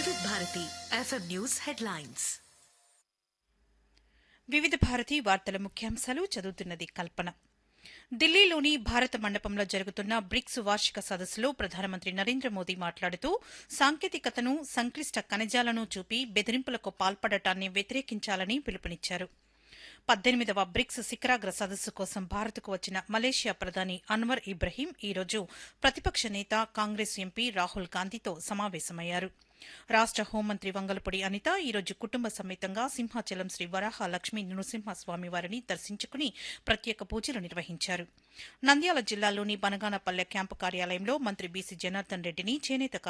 వివిధ Bharati FM news headlines వివిధ భారతి వార్తల ముఖ్యాంశాలు చదువుతున్నది కల్పన ఢిల్లీలోని భారత మండపంలో జరుగుతున్న బ్రిక్స్ వార్షిక సదస్సులో ప్రధానమంత్రి నరేంద్ర మోదీ మాట్లాడుతూ సాంకేతికతను సంక్లిష్ట ఖనిజాలను చూపి బెదిరింపులకు పాల్పడటాన్ని వ్యతిరేకించాలని పిలుపునిచ్చారు పద్దెనిమిదవ బ్రిక్స్ శిఖరాగ్ర సదస్సు కోసం భారత్కు వచ్చిన మలేషియా ప్రధాని అన్వర్ ఇబ్రహీం ఈరోజు ప్రతిపక్ష నేత కాంగ్రెస్ ఎంపీ రాహుల్ గాంధీతో సమావేశమయ్యారు రాష్ట హోంమంత్రి వంగలపూడి అనిత ఈరోజు కుటుంబ సమేతంగా సింహాచలం శ్రీ వరాహ లక్ష్మీ నృసింహస్వామి వారిని దర్శించుకుని ప్రత్యేక పూజలు నిర్వహించారు నంద్యాల జిల్లాలోని బనగానపల్లె క్యాంపు కార్యాలయంలో మంత్రి బీసీ జనార్దన్ రెడ్డిని చేనేత